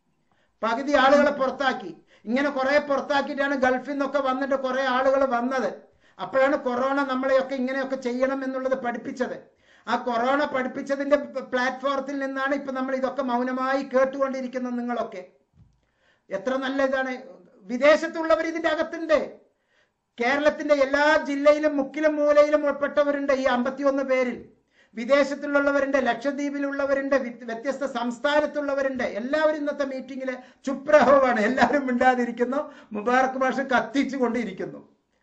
പകുതി ആളുകളെ പുറത്താക്കി ഇങ്ങനെ കുറെ പുറത്താക്കിയിട്ടാണ് ഗൾഫിൽ നിന്നൊക്കെ വന്നിട്ട് കുറെ ആളുകൾ വന്നത് അപ്പോഴാണ് കൊറോണ നമ്മളെയൊക്കെ ഇങ്ങനെയൊക്കെ ചെയ്യണം എന്നുള്ളത് പഠിപ്പിച്ചത് ആ കൊറോണ പഠിപ്പിച്ചതിന്റെ പ്ലാറ്റ്ഫോറത്തിൽ നിന്നാണ് ഇപ്പൊ നമ്മൾ ഇതൊക്കെ മൗനമായി കേട്ടുകൊണ്ടിരിക്കുന്നത് നിങ്ങളൊക്കെ എത്ര നല്ല ഇതാണ് വിദേശത്തുള്ളവർ ഇതിന്റെ അകത്തുണ്ട് കേരളത്തിന്റെ എല്ലാ ജില്ലയിലും മുക്കിലും മൂലയിലും ഉൾപ്പെട്ടവരുണ്ട് ഈ അമ്പത്തിയൊന്ന് പേരിൽ വിദേശത്തുള്ളവരുണ്ട് ലക്ഷദ്വീപിലുള്ളവരുണ്ട് വി- വ്യത്യസ്ത സംസ്ഥാനത്തുള്ളവരുണ്ട് എല്ലാവരും ഇന്നത്തെ മീറ്റിംഗിൽ ചുപ്രഹോവാണ് എല്ലാവരും മിണ്ടാതിരിക്കുന്നു മുബാറക് ഭാഷ കത്തിച്ചു കൊണ്ടിരിക്കുന്നു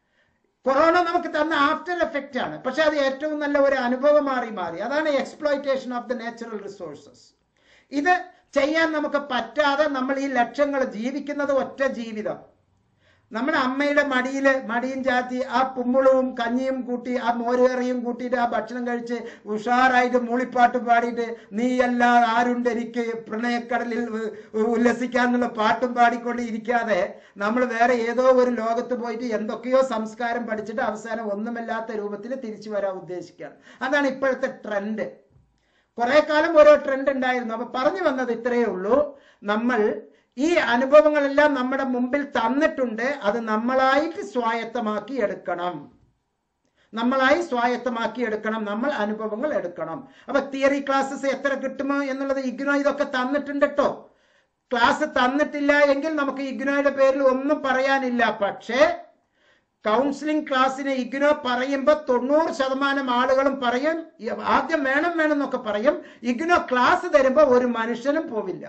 കൊറോണ നമുക്ക് തന്ന ആഫ്റ്റർ എഫക്റ്റ് ആണ് പക്ഷെ അത് ഏറ്റവും നല്ല ഒരു അനുഭവമായി മാറി അതാണ് exploitation of the natural resources ഇത് ചെയ്യാൻ നമുക്ക് പറ്റാതെ നമ്മൾ ഈ ലക്ഷ്യങ്ങൾ ജീവിക്കുന്നത് ഒറ്റ ജീവിതം നമ്മുടെ അമ്മയുടെ മടിയിൽ മടിയും ചാത്തി ആ പുമ്മുളവും കഞ്ഞിയും കൂട്ടി ആ മോരുകറിയും കൂട്ടിയിട്ട് ആ ഭക്ഷണം കഴിച്ച് ഉഷാറായിട്ട് മൂളിപ്പാട്ട് പാടിയിട്ട് നീയല്ല ആരുണ്ട് എനിക്ക് പ്രണയക്കടലിൽ ഉ- ഉല്ലസിക്കാന്നുള്ള പാട്ടും പാടിക്കൊണ്ട് ഇരിക്കാതെ നമ്മൾ വേറെ ഏതോ ഒരു ലോകത്ത് പോയിട്ട് എന്തൊക്കെയോ സംസ്കാരം പഠിച്ചിട്ട് അവസാനം ഒന്നുമല്ലാത്ത രൂപത്തിൽ തിരിച്ചു വരാൻ ഉദ്ദേശിക്കുകയാണ് അതാണ് ഇപ്പോഴത്തെ ട്രെൻഡ് കുറെ കാലം ഓരോ ട്രെൻഡ് ഉണ്ടായിരുന്നു അപ്പൊ പറഞ്ഞു വന്നത് ഇത്രയേ ഉള്ളൂ നമ്മൾ ഈ അനുഭവങ്ങളെല്ലാം നമ്മുടെ മുമ്പിൽ തന്നിട്ടുണ്ട് അത് നമ്മളായിട്ട് സ്വായത്തമാക്കി എടുക്കണം നമ്മളായി സ്വായത്തമാക്കി എടുക്കണം നമ്മൾ അനുഭവങ്ങൾ എടുക്കണം അപ്പൊ തിയറി ക്ലാസ്സസ് എത്ര കിട്ടുമോ എന്നുള്ളത് ഇഗ്നോ ഇതൊക്കെ തന്നിട്ടുണ്ട് കേട്ടോ ക്ലാസ് തന്നിട്ടില്ല എങ്കിൽ നമുക്ക് ഇഗ്നോയുടെ പേരിൽ ഒന്നും പറയാനില്ല പക്ഷേ കൗൺസിലിംഗ് ക്ലാസ്സിന് ഇഗ്നോ പറയുമ്പോൾ തൊണ്ണൂറ് ശതമാനം ആളുകളും പറയും "ഈ ആദ്യം വേണം വേണം എന്നൊക്കെ പറയും ഇഗ്നോ ക്ലാസ് തരുമ്പോൾ ഒരു മനുഷ്യനും പോവില്ല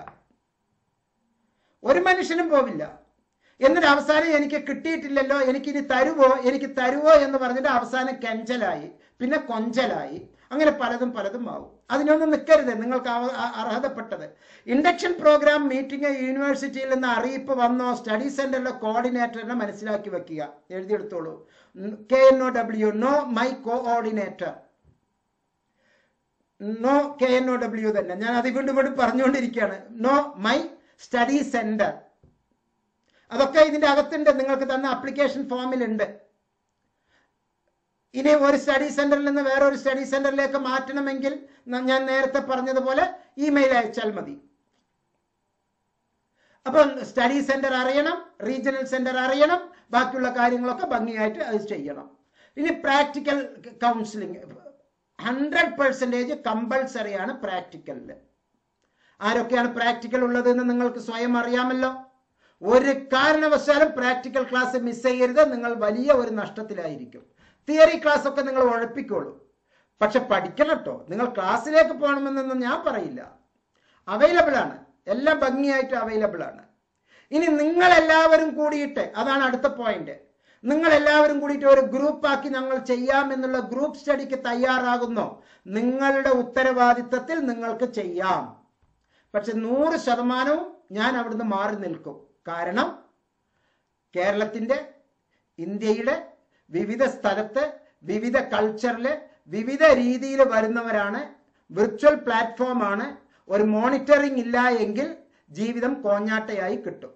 ഒരു മനുഷ്യനും പോവില്ല എന്നിട്ട് അവസാനം എനിക്ക് കിട്ടിയിട്ടില്ലല്ലോ എനിക്കിനി തരുവോ എനിക്ക് തരുവോ എന്ന് പറഞ്ഞിട്ട് അവസാനം കെഞ്ചലായി പിന്നെ കൊഞ്ചലായി അങ്ങനെ പലതും പലതും ആവും അതിനൊന്നും നിൽക്കരുത് നിങ്ങൾക്ക് അവ- അ- അർഹതപ്പെട്ടത് ഇൻഡക്ഷൻ പ്രോഗ്രാം മീറ്റിംഗ് യൂണിവേഴ്സിറ്റിയിൽ നിന്ന് അറിയിപ്പ് വന്നോ സ്റ്റഡി സെന്ററിലെ കോർഡിനേറ്ററിനെ മനസ്സിലാക്കി വെക്കുക എഴുതിയെടുത്തോളൂ K N O W know my coordinator know K N O W തന്നെ ഞാൻ അത് വീണ്ടും വീണ്ടും പറഞ്ഞുകൊണ്ടിരിക്കുകയാണ് നോ മൈ സ്റ്റഡി സെന്റർ അതൊക്കെ ഇതിന്റെ അകത്തുണ്ട് നിങ്ങൾക്ക് തന്ന അപ്ലിക്കേഷൻ ഫോമിലുണ്ട് ഇനി ഒരു സ്റ്റഡി സെന്ററിൽ നിന്ന് വേറെ ഒരു സ്റ്റഡി സെന്ററിലേക്ക് മാറ്റണമെങ്കിൽ ന- ഞാൻ നേരത്തെ പറഞ്ഞതുപോലെ ഇമെയിൽ അയച്ചാൽ മതി അപ്പം സ്റ്റഡി സെന്റർ അറിയണം റീജിയണൽ സെന്റർ അറിയണം ബാക്കിയുള്ള കാര്യങ്ങളൊക്കെ ഭംഗിയായിട്ട് അത് ചെയ്യണം ഇനി പ്രാക്ടിക്കൽ കൗൺസിലിംഗ് ഹൺഡ്രഡ് പെർസെൻറ്റേജ് കമ്പൾസറിയാണ് പ്രാക്ടിക്കലിൽ ആരൊക്കെയാണ് പ്രാക്ടിക്കൽ ഉള്ളതെന്ന് നിങ്ങൾക്ക് സ്വയം അറിയാമല്ലോ ഒരു കാരണവശാലും പ്രാക്ടിക്കൽ ക്ലാസ് മിസ് ചെയ്യരുത് നിങ്ങൾ വലിയ ഒരു നഷ്ടത്തിലായിരിക്കും തിയറി ക്ലാസ് ഒക്കെ നിങ്ങൾ ഉഴപ്പിക്കോളൂ പക്ഷെ പഠിക്കണം കേട്ടോ നിങ്ങൾ ക്ലാസ്സിലേക്ക് പോകണമെന്നൊന്നും ഞാൻ പറയില്ല അവൈലബിൾ ആണ് എല്ലാം ഭംഗിയായിട്ട് അവൈലബിൾ ആണ് ഇനി നിങ്ങൾ എല്ലാവരും കൂടിയിട്ട് അതാണ് അടുത്ത പോയിന്റ് നിങ്ങൾ എല്ലാവരും കൂടിയിട്ട് ഒരു ഗ്രൂപ്പ് ആക്കി ഞങ്ങൾ ചെയ്യാം എന്നുള്ള ഗ്രൂപ്പ് സ്റ്റഡിക്ക് തയ്യാറാകുന്നോ നിങ്ങളുടെ ഉത്തരവാദിത്തത്തിൽ നിങ്ങൾക്ക് ചെയ്യാം പക്ഷെ നൂറ് ശതമാനവും ഞാൻ അവിടുന്ന് മാറി നിൽക്കും കാരണം കേരളത്തിന്റെ ഇന്ത്യയുടെ വിവിധ സ്ഥലത്ത് വിവിധ കൾച്ചറില് വിവിധ രീതിയിൽ വരുന്നവരാണ് വിർച്വൽ പ്ലാറ്റ്ഫോമാണ് ഒരു മോണിറ്ററിംഗ് ഇല്ല എങ്കിൽ ജീവിതം കോഞ്ഞാട്ടയായി കിട്ടും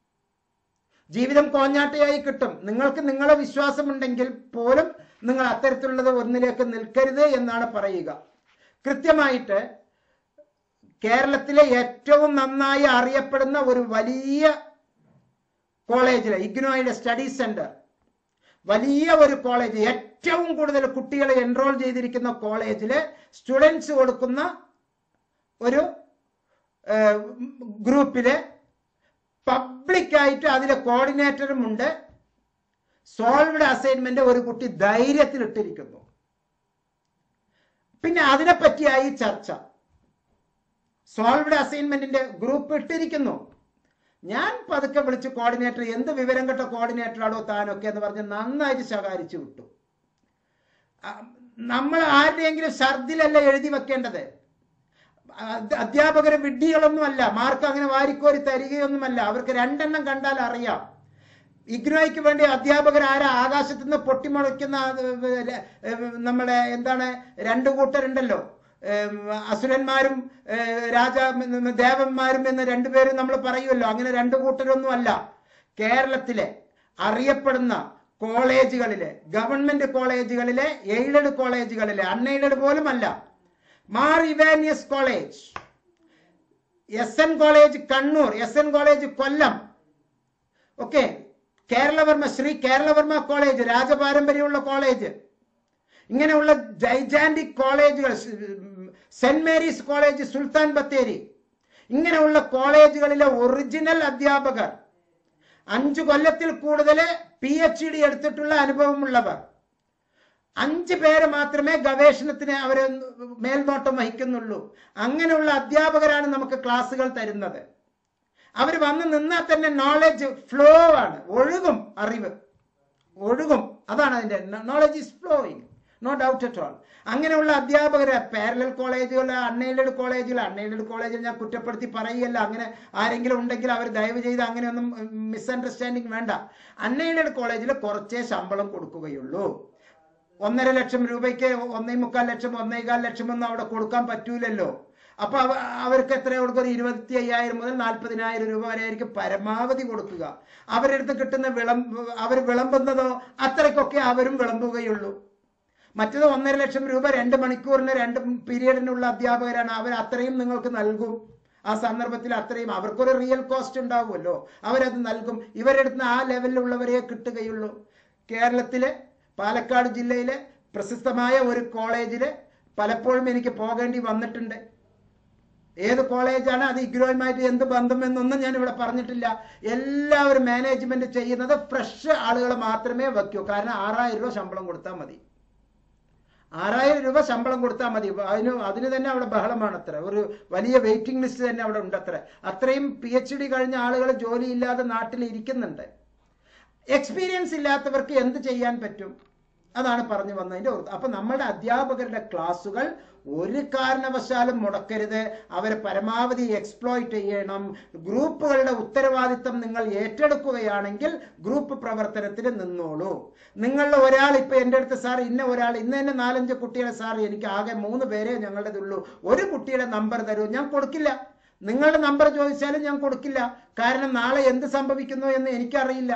ജീവിതം കോഞ്ഞാട്ടയായി കിട്ടും നിങ്ങൾക്ക് നിങ്ങളെ വിശ്വാസമുണ്ടെങ്കിൽ പോലും നിങ്ങൾ അത്തരത്തിലുള്ളത് ഒന്നിലേക്ക് നിൽക്കരുത് എന്നാണ് പറയുക കൃത്യമായിട്ട് കേരളത്തിലെ ഏറ്റവും നന്നായി അറിയപ്പെടുന്ന ഒരു വലിയ കോളേജിലെ ഇഗ്നോയുടെ സ്റ്റഡി സെന്റർ വലിയ ഒരു കോളേജ് ഏറ്റവും കൂടുതൽ കുട്ടികളെ എൻറോൾ ചെയ്തിരിക്കുന്ന കോളേജില് സ്റ്റുഡൻസ് കൊടുക്കുന്ന ഒരു ഗ്രൂപ്പില് പബ്ലിക്കായിട്ട് അതിലെ കോർഡിനേറ്ററും ഉണ്ട് സോൾവ്ഡ് അസൈൻമെന്റ് ഒരു കുട്ടി ധൈര്യത്തിൽ ഇട്ടിരിക്കുന്നു പിന്നെ അതിനെപ്പറ്റിയായി ചർച്ച സോൾവ്ഡ് അസൈൻമെന്റിന്റെ ഗ്രൂപ്പ് ഇട്ടിരിക്കുന്നു ഞാൻ പതുക്കെ വിളിച്ച് കോർഡിനേറ്റർ എന്ത് വിവരം കെട്ട കോർഡിനേറ്ററാണോ താനൊക്കെ എന്ന് പറഞ്ഞ് നന്നായിട്ട് ശകാരിച്ചു വിട്ടു ആ, നമ്മൾ ആരുടെയെങ്കിലും ഛർദിലല്ല എഴുതി വെക്കേണ്ടത് അധ്യ- അധ്യാപകര് വിഡ്ഢികളൊന്നുമല്ല മാർക്ക് അങ്ങനെ വാരിക്കോരി തരികയൊന്നുമല്ല അവർക്ക് രണ്ടെണ്ണം കണ്ടാൽ അറിയാം ഇഗ്നോയ്ക്ക് വേണ്ടി അധ്യാപകർ ആരാ ആകാശത്ത് നിന്ന് പൊട്ടിമുളയ്ക്കുന്ന അത് ഏർ നമ്മുടെ എന്താണ് രണ്ടു കൂട്ടരുണ്ടല്ലോ ഏർ അസുരന്മാരും ഏർ രാജ ദേവന്മാരും എന്ന് രണ്ടുപേരും നമ്മൾ പറയുമല്ലോ അങ്ങനെ രണ്ടു കൂട്ടരൊന്നും അല്ല കേരളത്തിലെ അറിയപ്പെടുന്ന കോളേജുകളിലെ ഗവൺമെന്റ് കോളേജുകളിലെ എയ്ഡഡ് കോളേജുകളിലെ അൺഎയ്ഡഡ് പോലും അല്ല Mar Ivanios college S N college Kannur S N college Kollam okay Keralavarma Sree Keralavarma college രാജപാരമ്പര്യമുള്ള കോളേജ് ഇങ്ങനെയുള്ള ജൈജാൻറ്റിക് കോളേജുകൾ സെന്റ് മേരീസ് കോളേജ് സുൽത്താൻ ബത്തേരി ഇങ്ങനെയുള്ള കോളേജുകളിലെ ഒറിജിനൽ അധ്യാപകർ അഞ്ചു കൊല്ലത്തിൽ കൂടുതൽ പി എച്ച് ഡി എടുത്തിട്ടുള്ള അനുഭവമുള്ളവർ അഞ്ച് പേര് മാത്രമേ ഗവേഷണത്തിന് അവർ മേൽനോട്ടം വഹിക്കുന്നുള്ളൂ അങ്ങനെയുള്ള അധ്യാപകരാണ് നമുക്ക് ക്ലാസ്സുകൾ തരുന്നത് അവർ വന്ന് നിന്നാൽ തന്നെ നോളജ് ഫ്ലോ ആണ് ഒഴുകും അറിവ് ഒഴുകും അതാണ് അതിന്റെ knowledge is flowing no doubt at all അങ്ങനെയുള്ള അധ്യാപകരെ പാരലൽ കോളേജുകൾ അൺഎയ്ഡഡ് കോളേജുകൾ അൺഎയ്ഡഡ് കോളേജിൽ ഞാൻ കുറ്റപ്പെടുത്തി പറയുകയല്ല അങ്ങനെ ആരെങ്കിലും ഉണ്ടെങ്കിൽ അവർ ദയവ് ചെയ്ത് അങ്ങനെയൊന്നും മിസ്അണ്ടർസ്റ്റാൻഡിങ് വേണ്ട അൺഎയ്ഡഡ് കോളേജിൽ കുറച്ചേ ശമ്പളം കൊടുക്കുകയുള്ളൂ ഒന്നര ലക്ഷം രൂപയ്ക്ക് ഒന്നേ മുക്കാൽ ലക്ഷം ഒന്നേകാൽ ലക്ഷം ഒന്നും അവിടെ കൊടുക്കാൻ പറ്റൂലല്ലോ അപ്പൊ അവ- അവർക്ക് എത്ര കൊടുക്കും ഒരു ഇരുപത്തി അയ്യായിരം മുതൽ നാൽപ്പതിനായിരം രൂപ വരെ ആയിരിക്കും പരമാവധി കൊടുക്കുക അവരുടെ അടുത്ത് കിട്ടുന്ന വിളം അവർ വിളമ്പുന്നതോ അത്രയ്ക്കൊക്കെ അവരും വിളമ്പുകയുള്ളൂ മറ്റത് ഒന്നര ലക്ഷം രൂപ രണ്ട് മണിക്കൂറിന് രണ്ട് പീരീഡിനുള്ള അധ്യാപകരാണ് അവർ അത്രയും നിങ്ങൾക്ക് നൽകും ആ സന്ദർഭത്തിൽ അത്രയും അവർക്കൊരു റിയൽ കോസ്റ്റ് ഉണ്ടാവുമല്ലോ അവരത് നൽകും ഇവരുടെ അടുത്ത് ആ ലെവലിലുള്ളവരെ കിട്ടുകയുള്ളൂ കേരളത്തിലെ പാലക്കാട് ജില്ലയിലെ പ്രശസ്തമായ ഒരു കോളേജില് പലപ്പോഴും എനിക്ക് പോകേണ്ടി വന്നിട്ടുണ്ട് ഏത് കോളേജാണ് അത് ഇഗ്രോയുമായിട്ട് എന്ത് ബന്ധം എന്നൊന്നും ഞാൻ ഇവിടെ പറഞ്ഞിട്ടില്ല എല്ലാവരും മാനേജ്മെന്റ് ചെയ്യുന്നത് ഫ്രഷ് ആളുകൾ മാത്രമേ വയ്ക്കൂ കാരണം ആറായിരം രൂപ ശമ്പളം കൊടുത്താൽ മതി ആറായിരം രൂപ ശമ്പളം കൊടുത്താൽ മതി അതിന് അതിന് തന്നെ അവിടെ ബഹളമാണ് അത്ര ഒരു വലിയ വെയിറ്റിംഗ് ലിസ്റ്റ് തന്നെ അവിടെ ഉണ്ട് അത്ര അത്രയും പി എച്ച് ഡി കഴിഞ്ഞ ആളുകൾ ജോലിയില്ലാതെ നാട്ടിൽ ഇരിക്കുന്നുണ്ട് എക്സ്പീരിയൻസ് ഇല്ലാത്തവർക്ക് എന്ത് ചെയ്യാൻ പറ്റും അതാണ് പറഞ്ഞു വന്നതിന്റെ അർത്ഥം അപ്പൊ നമ്മുടെ അധ്യാപകരുടെ ക്ലാസ്സുകൾ ഒരു കാരണവശാലും മുടക്കരുത് അവരെ പരമാവധി എക്സ്പ്ലോയിറ്റ് ചെയ്യണം ഗ്രൂപ്പുകളുടെ ഉത്തരവാദിത്തം നിങ്ങൾ ഏറ്റെടുക്കുകയാണെങ്കിൽ ഗ്രൂപ്പ് പ്രവർത്തനത്തിന് നിന്നോളൂ നിങ്ങളുടെ ഒരാൾ ഇപ്പൊ എൻ്റെ അടുത്ത് സാർ ഇന്ന ഒരാൾ ഇന്ന് തന്നെ നാലഞ്ച് കുട്ടികളെ സാർ എനിക്ക് ആകെ മൂന്ന് പേരെ ഞങ്ങളുടേതുള്ളൂ ഒരു കുട്ടിയുടെ നമ്പർ തരൂ ഞാൻ കൊടുക്കില്ല നിങ്ങളുടെ നമ്പർ ചോദിച്ചാലും ഞാൻ കൊടുക്കില്ല കാരണം നാളെ എന്ത് സംഭവിക്കുന്നു എന്ന് എനിക്കറിയില്ല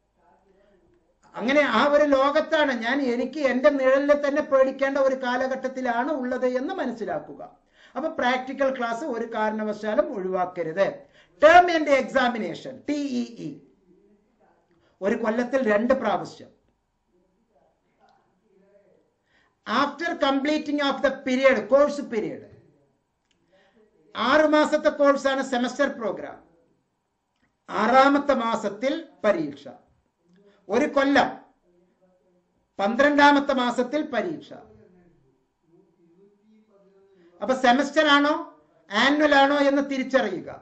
അങ്ങനെ ആ ഒരു ലോകത്താണ് ഞാൻ എനിക്ക് എൻ്റെ നിഴലിൽ തന്നെ പേടിക്കേണ്ട ഒരു കാലഘട്ടത്തിലാണ് ഉള്ളത് എന്ന് മനസ്സിലാക്കുക അപ്പൊ പ്രാക്ടിക്കൽ ക്ലാസ് ഒരു കാരണവശാലും ഒഴിവാക്കരുത് term and examination T E ഒരു കൊല്ലത്തിൽ രണ്ട് പ്രാവശ്യം after completing of the period course period ആറു മാസത്തെ കോഴ്സാണ് സെമസ്റ്റർ പ്രോഗ്രാം ആറാമത്തെ മാസത്തിൽ പരീക്ഷ ഒരു കൊല്ലം പന്ത്രണ്ടാമത്തെ മാസത്തിൽ പരീക്ഷ അപ്പൊ സെമസ്റ്റർ ആണോ ആനുവൽ ആണോ എന്ന് തിരിച്ചറിയുക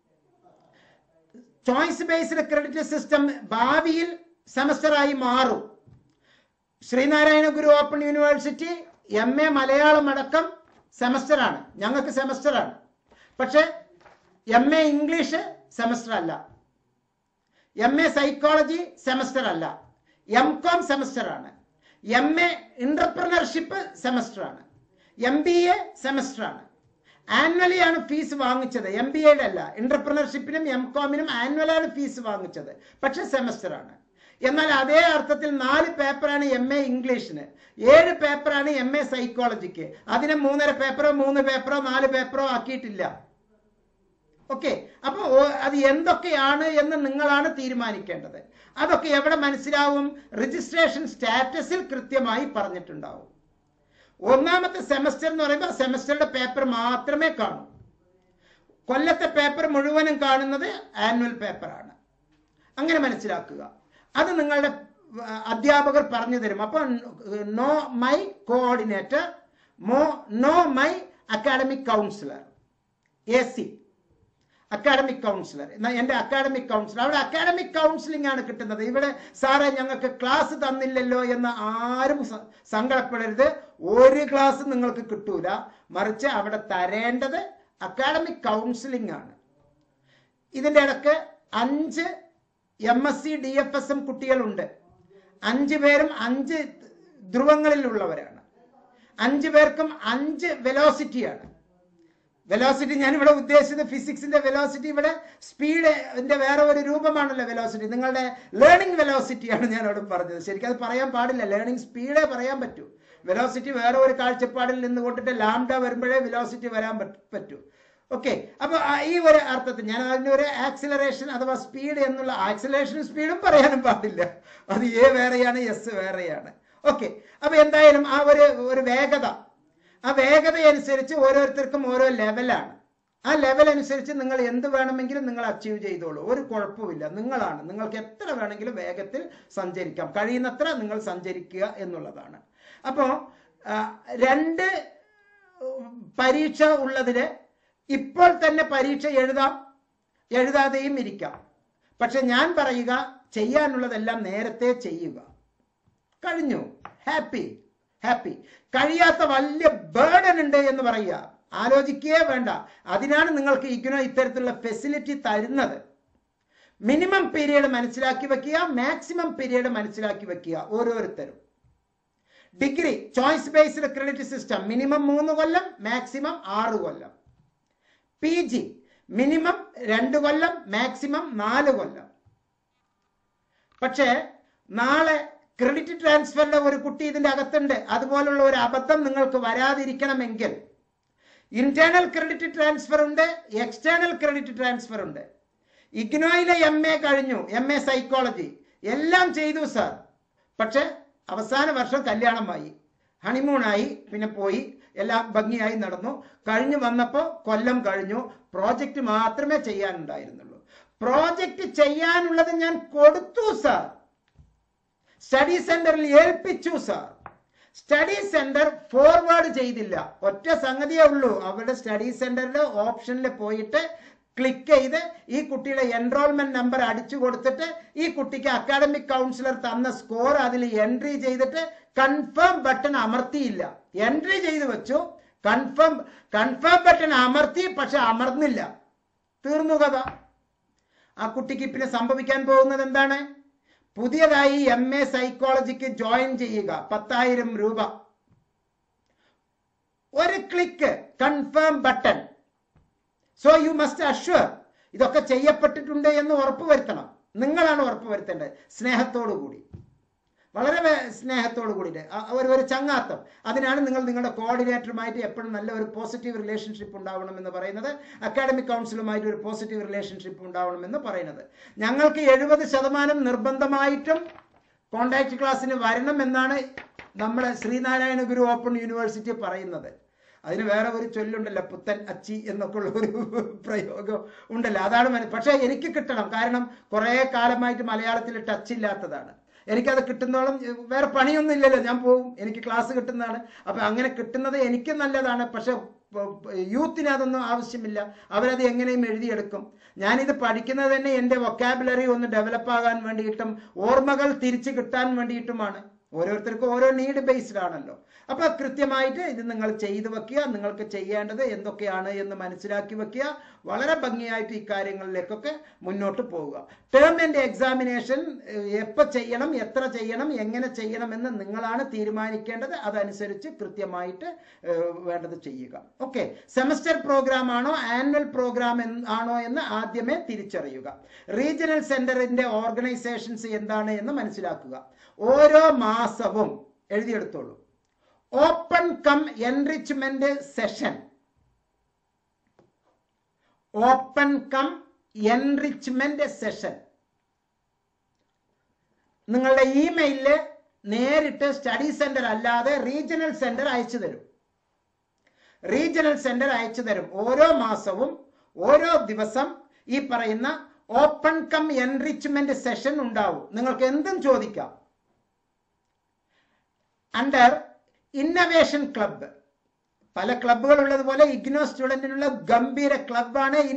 ചോയ്സ് ബേസ്ഡ് ക്രെഡിറ്റ് സിസ്റ്റം ഭാവിയിൽ സെമസ്റ്ററായി മാറും Sreenarayana Guru open university M A Malayalam അടക്കം സെമസ്റ്ററാണ് ഞങ്ങൾക്ക് സെമസ്റ്ററാണ് പക്ഷെ എം എ ഇംഗ്ലീഷ് സെമസ്റ്റർ അല്ല എം എ സൈക്കോളജി സെമസ്റ്റർ അല്ല എം കോം സെമസ്റ്റർ ആണ് എം എ ഇന്റർപ്രണർഷിപ്പ് സെമസ്റ്റർ ആണ് എം ബി എ സെമസ്റ്റർ ആണ് ആനുവലി ആണ് ഫീസ് വാങ്ങിച്ചത് എം ബി എയുടെ അല്ല ഇന്റർപ്രണർഷിപ്പിനും എം കോമിനും ആനുവലാണ് ഫീസ് വാങ്ങിച്ചത് പക്ഷെ സെമസ്റ്റർ ആണ് എന്നാൽ അതേ അർത്ഥത്തിൽ നാല് പേപ്പറാണ് എം എ ഇംഗ്ലീഷിന് ഏഴ് പേപ്പറാണ് എം എ സൈക്കോളജിക്ക് അതിനെ മൂന്നര പേപ്പറോ മൂന്ന് പേപ്പറോ നാല് പേപ്പറോ ആക്കിയിട്ടില്ല ഓക്കെ അപ്പൊ ഓ- അത് എന്തൊക്കെയാണ് എന്ന് നിങ്ങളാണ് തീരുമാനിക്കേണ്ടത് അതൊക്കെ എവിടെ മനസ്സിലാവും രജിസ്ട്രേഷൻ സ്റ്റാറ്റസിൽ കൃത്യമായി പറഞ്ഞിട്ടുണ്ടാവും ഒന്നാമത്തെ സെമസ്റ്റർ എന്ന് പറയുമ്പോൾ സെമസ്റ്ററുടെ പേപ്പർ മാത്രമേ കാണൂ കൊല്ലത്തെ പേപ്പർ മുഴുവനും കാണുന്നത് ആനുവൽ പേപ്പറാണ് അങ്ങനെ മനസ്സിലാക്കുക അത് നിങ്ങളുടെ ആ, അധ്യാപകർ പറഞ്ഞു തരും അപ്പൊ നോ മൈ കോർഡിനേറ്റർ മോ know my academic counsellor A C academic counsellor എന്റെ അക്കാഡമിക് കൗൺസിലർ അവിടെ അക്കാഡമിക് കൗൺസിലിംഗ് ആണ് കിട്ടുന്നത് ഇവിടെ സാറേ ഞങ്ങൾക്ക് ക്ലാസ് തന്നില്ലല്ലോ എന്ന് ആരും സ- സങ്കടപ്പെടരുത് ഒരു ക്ലാസ് നിങ്ങൾക്ക് കിട്ടൂല മറിച്ച് അവിടെ തരേണ്ടത് അക്കാഡമിക് കൗൺസിലിംഗ് ആണ് ഇതിന്റെ ഇടക്ക് അഞ്ച് M S C D F S M കുട്ടികളുണ്ട് അഞ്ച് പേരും അഞ്ച് ധ്രുവങ്ങളിലുള്ളവരാണ് അഞ്ച് പേർക്കും അഞ്ച് വെലോസിറ്റിയാണ് വെലോസിറ്റി ഞാൻ ഇവിടെ ഉദ്ദേശിച്ചത് ഫിസിക്സിന്റെ വെലോസിറ്റി ഇവിടെ സ്പീഡിന്റെ വേറെ ഒരു രൂപമാണല്ലോ വെലോസിറ്റി നിങ്ങളുടെ ലേണിംഗ് വെലോസിറ്റിയാണ് ഞാൻ അവിടെ പറഞ്ഞത് ശരിക്കും അത് പറയാൻ പാടില്ല ലേണിംഗ് സ്പീഡേ പറയാൻ പറ്റൂ വെലോസിറ്റി വേറെ ഒരു കാഴ്ചപ്പാടിൽ നിന്ന് കൊണ്ടിട്ട് ലാംഡ വരുമ്പോഴേ വെലോസിറ്റി വരാൻ പറ്റ- പറ്റൂ ഓക്കെ അപ്പൊ ആ ഈ ഒരു അർത്ഥത്തിൽ ഞാൻ അതിന്റെ ഒരു ആക്സിലറേഷൻ അഥവാ സ്പീഡ് എന്നുള്ള ആക്സിലറേഷനും സ്പീഡും പറയാനും പാടില്ല അത് എ വേറെയാണ് എസ് വേറെയാണ് ഓക്കെ അപ്പൊ എന്തായാലും ആ ഒരു ഒരു വേഗത ആ വേഗത അനുസരിച്ച് ഓരോരുത്തർക്കും ഓരോ ലെവലാണ് ആ ലെവൽ അനുസരിച്ച് നിങ്ങൾ എന്ത് വേണമെങ്കിലും നിങ്ങൾ അച്ചീവ് ചെയ്തോളൂ ഒരു കുഴപ്പമില്ല നിങ്ങളാണ് നിങ്ങൾക്ക് എത്ര വേണമെങ്കിലും വേഗത്തിൽ സഞ്ചരിക്കാം കഴിയുന്നത്ര നിങ്ങൾ സഞ്ചരിക്കുക എന്നുള്ളതാണ് അപ്പോൾ രണ്ട് ഉം, പരീക്ഷ ഉള്ളതിന് ഇപ്പോൾ തന്നെ പരീക്ഷ എഴുതാം എഴുതാതെയും ഇരിക്കാം പക്ഷെ ഞാൻ പറയുക ചെയ്യാനുള്ളതെല്ലാം നേരത്തെ ചെയ്യുക കഴിഞ്ഞു ഹാപ്പി ഹാപ്പി കഴിയാത്ത വലിയ ബേർഡൻ ഉണ്ട് എന്ന് പറയുക ആലോചിക്കുകയേ വേണ്ട അതിനാണ് നിങ്ങൾക്ക് ഇഗ്നോ ഇത്തരത്തിലുള്ള ഫെസിലിറ്റി തരുന്നത് മിനിമം പീരീഡ് മനസ്സിലാക്കി വെക്കുക മാക്സിമം പീരീഡ് മനസ്സിലാക്കി വെക്കുക ഓരോരുത്തരും degree choice based credit system minimum മൂന്ന് കൊല്ലം മാക്സിമം ആറ് കൊല്ലം പി ജി മിനിമം രണ്ട് കൊല്ലം മാക്സിമം നാല് കൊല്ലം പക്ഷേ നാളെ ക്രെഡിറ്റ് ട്രാൻസ്ഫറിന്റെ ഒരു കുട്ടി ഇതിന്റെ അകത്തുണ്ട് അതുപോലുള്ള ഒരു അബദ്ധം നിങ്ങൾക്ക് വരാതിരിക്കണമെങ്കിൽ ഇന്റേണൽ ക്രെഡിറ്റ് ട്രാൻസ്ഫർ ഉണ്ട് എക്സ്റ്റേണൽ ക്രെഡിറ്റ് ട്രാൻസ്ഫർ ഉണ്ട് ഇഗ്നോയിലെ എം എ കഴിഞ്ഞു എം എ സൈക്കോളജി എല്ലാം ചെയ്തു സാർ പക്ഷെ അവസാന വർഷം കല്യാണമായി ഹണിമൂണായി പിന്നെ പോയി എല്ലാം ഭംഗിയായി നടന്നു കഴിഞ്ഞു വന്നപ്പോൾ കൊല്ലം കഴിഞ്ഞു പ്രോജക്റ്റ് മാത്രമേ ചെയ്യാനുണ്ടായിരുന്നുള്ളൂ പ്രോജക്റ്റ് ചെയ്യാനുള്ളത് ഞാൻ കൊടുത്തു സാർ സ്റ്റഡി സെന്ററിൽ ഏൽപ്പിച്ചു സാർ സ്റ്റഡി സെന്റർ ഫോർവേഡ് ചെയ്തില്ല ഒറ്റ സംഗതിയേ ഉള്ളൂ അവരുടെ സ്റ്റഡി സെന്ററിൽ ഓപ്ഷനിൽ പോയിട്ട് ക്ലിക്ക് ചെയ്ത് ഈ കുട്ടിയുടെ എൻറോൾമെന്റ് നമ്പർ അടിച്ചു കൊടുത്തിട്ട് ഈ കുട്ടിക്ക് അക്കാഡമിക് കൗൺസിലർ തന്ന സ്കോർ അതിൽ എൻട്രി ചെയ്തിട്ട് കൺഫേം ബട്ടൺ അമർത്തിയില്ല എൻട്രി ചെയ്ത് വെച്ചു കൺഫേം കൺഫേം ബട്ടൺ അമർത്തി പക്ഷെ അമർന്നില്ല തീർന്നു കഥ ആ കുട്ടിക്ക് പിന്നെ സംഭവിക്കാൻ പോകുന്നത് എന്താണ് പുതിയതായി എം എ സൈക്കോളജിക്ക് ജോയിൻ ചെയ്യുക പത്തായിരം രൂപ ഒരു click confirm button so you must assure ഇതൊക്കെ ചെയ്യപ്പെട്ടിട്ടുണ്ട് എന്ന് ഉറപ്പുവരുത്തണം നിങ്ങളാണ് ഉറപ്പുവരുത്തേണ്ടത് സ്നേഹത്തോടു കൂടി വളരെ വേ- സ്നേഹത്തോടു കൂടിയിട്ട് അ- ഒരു ഒരു ചങ്ങാത്തം അതിനാണ് നിങ്ങൾ നിങ്ങളുടെ കോർഡിനേറ്ററുമായിട്ട് എപ്പോഴും നല്ല ഒരു പോസിറ്റീവ് റിലേഷൻഷിപ്പ് ഉണ്ടാവണം എന്ന് പറയുന്നത് അക്കാഡമിക് കൗൺസിലുമായിട്ട് ഒരു പോസിറ്റീവ് റിലേഷൻഷിപ്പ് ഉണ്ടാവണം എന്ന് പറയുന്നത് ഞങ്ങൾക്ക് എഴുപത് ശതമാനം നിർബന്ധമായിട്ടും കോണ്ടാക്ട് ക്ലാസ്സിന് വരണം എന്നാണ് നമ്മുടെ ശ്രീനാരായണ ഗുരു ഓപ്പൺ യൂണിവേഴ്സിറ്റി പറയുന്നത് അതിന് വേറെ ഒരു ചൊല്ലുണ്ടല്ലോ പുത്തൻ അച്ചി എന്നൊക്കെ ഉള്ള ഒരു പ്രയോഗം ഉണ്ടല്ലോ അതാണ് മന- പക്ഷേ എനിക്ക് കിട്ടണം കാരണം കുറേ കാലമായിട്ട് മലയാളത്തിൽ ടച്ച് ഇല്ലാത്തതാണ് എനിക്കത് കിട്ടുന്നോളം ഏർ, വേറെ പണിയൊന്നും ഇല്ലല്ലോ ഞാൻ പോവും എനിക്ക് ക്ലാസ് കിട്ടുന്നതാണ് അപ്പൊ അങ്ങനെ കിട്ടുന്നത് എനിക്ക് നല്ലതാണ് പക്ഷെ യൂത്തിന് അതൊന്നും ആവശ്യമില്ല അവരത് എങ്ങനെയും എഴുതിയെടുക്കും ഞാനിത് പഠിക്കുന്നത് തന്നെ എൻ്റെ വൊക്കാബുലറി ഒന്ന് ഡെവലപ്പ് ആകാൻ വേണ്ടിയിട്ടും ഓർമ്മകൾ തിരിച്ചു കിട്ടാൻ വേണ്ടിയിട്ടുമാണ് ഓരോരുത്തർക്കും ഓരോ നീഡ് ബേസ്ഡ് ആണല്ലോ അപ്പൊ കൃത്യമായിട്ട് ഇത് നിങ്ങൾ ചെയ്തു വെക്കുക നിങ്ങൾക്ക് ചെയ്യേണ്ടത് എന്തൊക്കെയാണ് എന്ന് മനസ്സിലാക്കി വെക്കുക വളരെ ഭംഗിയായിട്ട് ഈ കാര്യങ്ങളിലേക്കൊക്കെ മുന്നോട്ട് പോവുക ടേം ആൻഡ് എക്സാമിനേഷൻ എപ്പോൾ ചെയ്യണം എത്ര ചെയ്യണം എങ്ങനെ ചെയ്യണം എന്ന് നിങ്ങളാണ് തീരുമാനിക്കേണ്ടത് അതനുസരിച്ച് കൃത്യമായിട്ട് ഏഹ്, വേണ്ടത് ചെയ്യുക ഓക്കെ സെമസ്റ്റർ പ്രോഗ്രാം ആണോ ആനുവൽ പ്രോഗ്രാം ആണോ എന്ന് ആദ്യമേ തിരിച്ചറിയുക റീജിയണൽ സെന്ററിന്റെ ഓർഗനൈസേഷൻസ് എന്താണ് എന്ന് മനസ്സിലാക്കുക ഓരോ മാസവും എഴുതിയെടുത്തോളൂ open cum enrichment session open cum enrichment session നിങ്ങളുടെ ഇമെയിലില് നേരിട്ട് സ്റ്റഡി സെന്റർ അല്ലാതെ റീജിയണൽ സെന്റർ അയച്ചു തരും റീജിയണൽ സെന്റർ അയച്ചു തരും ഓരോ മാസവും ഓരോ ദിവസം ഈ പറയുന്ന ഓപ്പൺ കം എൻറിച്ച്മെന്റ് സെഷൻ ഉണ്ടാവും നിങ്ങൾക്ക് എന്തും ചോദിക്കാം അണ്ടർ ഇന്നവേഷൻ ക്ലബ്ബ് പല ക്ലബ്ബുകൾ ഉള്ളതുപോലെ ഇഗ്നോ സ്റ്റുഡന്റിനുള്ള ഗംഭീര ക്ലബ്ബാണ്